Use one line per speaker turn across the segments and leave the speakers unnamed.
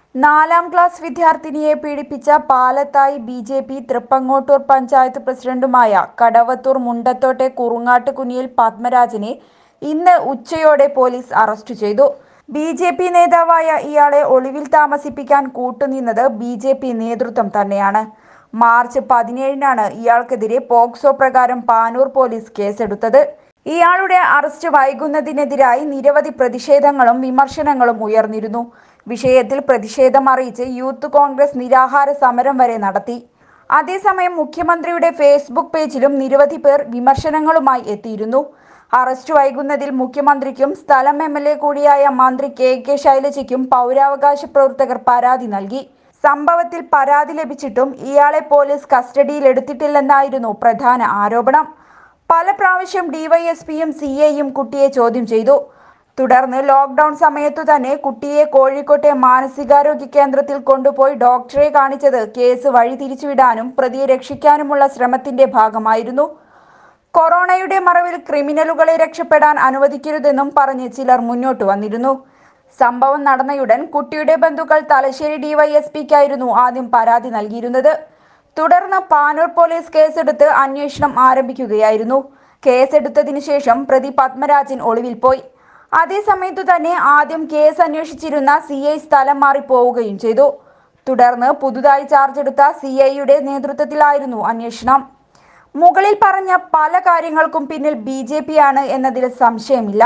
നാലാം ക്ലാസ് വിദ്യാർത്ഥിനിയെ പീഡിപ്പിച്ച Palathayi B J P Thrippangottur panchayat പ്രസിഡന്റുമായ കടവത്തൂർ മുണ്ടത്തോട്ടെ കുറുങ്ങാട്ട് കുനിയിൽ പത്മരാജനെ ഇന്ന് ഉച്ചയോടെ പോലീസ് അറസ്റ്റ് ചെയ്തു ബി ജെ പി നേതാവായ ഇയാളെ ഒളിവിൽ താമസിപ്പിക്കാൻ കൂട്ടുനിന്നത് ബി ജെ പി നേതൃത്വം തന്നെയാണ് മാർച്ച് പതിനേഴിനാണ് ഇയാൾക്കെതിരെ പോക്സോ പ്രകാരം പാനൂർ പോലീസ് കേസെടുത്തത് ഇയാളുടെ അറസ്റ്റ് വൈകുന്നതിനെതിരായി നിരവധി പ്രതിഷേധങ്ങളും വിമർശനങ്ങളും ഉയർന്നിരുന്നു വിഷയത്തിൽ പ്രതിഷേധം അറിയിച്ച് യൂത്ത് കോൺഗ്രസ് നിരാഹാര സമരം വരെ നടത്തി അതേസമയം മുഖ്യമന്ത്രിയുടെ ഫേസ്ബുക്ക് പേജിലും നിരവധി പേർ വിമർശനങ്ങളുമായി എത്തിയിരുന്നു അറസ്റ്റ് വൈകുന്നതിൽ മുഖ്യമന്ത്രിക്കും സ്ഥലം എം എൽ എ കൂടിയായ മന്ത്രി കെ കെ ശൈലജയ്ക്കും പൗരാവകാശ പ്രവർത്തകർ പരാതി നൽകി സംഭവത്തിൽ പരാതി ലഭിച്ചിട്ടും ഇയാളെ പോലീസ് കസ്റ്റഡിയിലെടുത്തിട്ടില്ലെന്നായിരുന്നു പ്രധാന ആരോപണം പല പ്രാവശ്യം ഡിവൈഎസ്പിയും സി എയും കുട്ടിയെ ചോദ്യം ചെയ്തു തുടർന്ന് ലോക്ക്ഡൌൺ സമയത്തു തന്നെ കുട്ടിയെ കോഴിക്കോട്ടെ മാനസികാരോഗ്യ കേന്ദ്രത്തിൽ കൊണ്ടുപോയി ഡോക്ടറെ കാണിച്ചത് കേസ് വഴിതിരിച്ചുവിടാനും പ്രതിയെ രക്ഷിക്കാനുമുള്ള ശ്രമത്തിന്റെ ഭാഗമായിരുന്നു കൊറോണയുടെ മറവിൽ ക്രിമിനലുകളെ രക്ഷപ്പെടാൻ അനുവദിക്കരുതെന്നും പറഞ്ഞ് ചിലർ മുന്നോട്ട് വന്നിരുന്നു സംഭവം നടന്നയുടൻ കുട്ടിയുടെ ബന്ധുക്കൾ തലശ്ശേരി ഡിവൈഎസ്പിക്കായിരുന്നു ആദ്യം പരാതി നൽകിയിരുന്നത് തുടർന്ന് പാനൂർ പോലീസ് കേസെടുത്ത് അന്വേഷണം ആരംഭിക്കുകയായിരുന്നു കേസെടുത്തതിനു ശേഷം പ്രതി പത്മരാജൻ ഒളിവിൽ പോയി അതേസമയത്തു തന്നെ ആദ്യം കേസ് അന്വേഷിച്ചിരുന്ന സി ഐ സ്ഥലം മാറി പോവുകയും ചെയ്തു തുടർന്ന് പുതുതായി ചാർജ് എടുത്ത സി ഐയുടെ നേതൃത്വത്തിലായിരുന്നു അന്വേഷണം മുകളിൽ പറഞ്ഞ പല കാര്യങ്ങൾക്കും പിന്നിൽ ബി ജെ പി ആണ് എന്നതിൽ സംശയമില്ല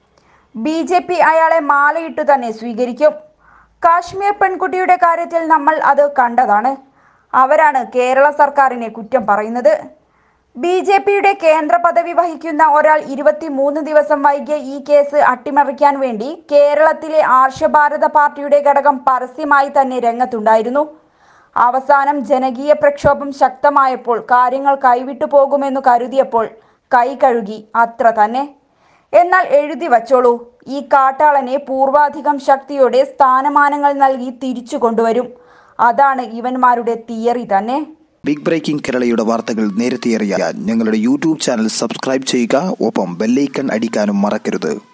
ബി ജെ പി അയാളെ മാലയിട്ടു തന്നെ സ്വീകരിക്കും കാശ്മീർ പെൺകുട്ടിയുടെ കാര്യത്തിൽ നമ്മൾ അത് കണ്ടതാണ് അവരാണ് കേരള സർക്കാരിനെ കുറ്റം പറയുന്നത് ബി ജെ പിയുടെ കേന്ദ്ര പദവി വഹിക്കുന്ന ഒരാൾ ഇരുപത്തിമൂന്ന് ദിവസം വൈകിയ ഈ കേസ് അട്ടിമറിക്കാൻ വേണ്ടി കേരളത്തിലെ ആർഷഭാരത പാർട്ടിയുടെ ഘടകം പരസ്യമായി തന്നെ രംഗത്തുണ്ടായിരുന്നു അവസാനം ജനകീയ പ്രക്ഷോഭം ശക്തമായപ്പോൾ കാര്യങ്ങൾ കൈവിട്ടു പോകുമെന്ന് കരുതിയപ്പോൾ കൈ കഴുകി അത്ര തന്നെ എന്നാൽ എഴുതി വച്ചോളൂ ഈ കാട്ടാളനെ പൂർവാധികം ശക്തിയോടെ സ്ഥാനമാനങ്ങൾ നൽകി തിരിച്ചു കൊണ്ടുവരും അതാണ് ഇവന്മാരുടെ തിയറി തന്നെ
ബിഗ് ബ്രേക്കിംഗ് കേരളയുടെ വാർത്തകൾ നേരത്തെ അറിയാൻ ഞങ്ങളുടെ യൂട്യൂബ് ചാനൽ സബ്സ്ക്രൈബ് ചെയ്യുക ഒപ്പം ബെല്ലൈക്കൺ അടിക്കാനും മറക്കരുത്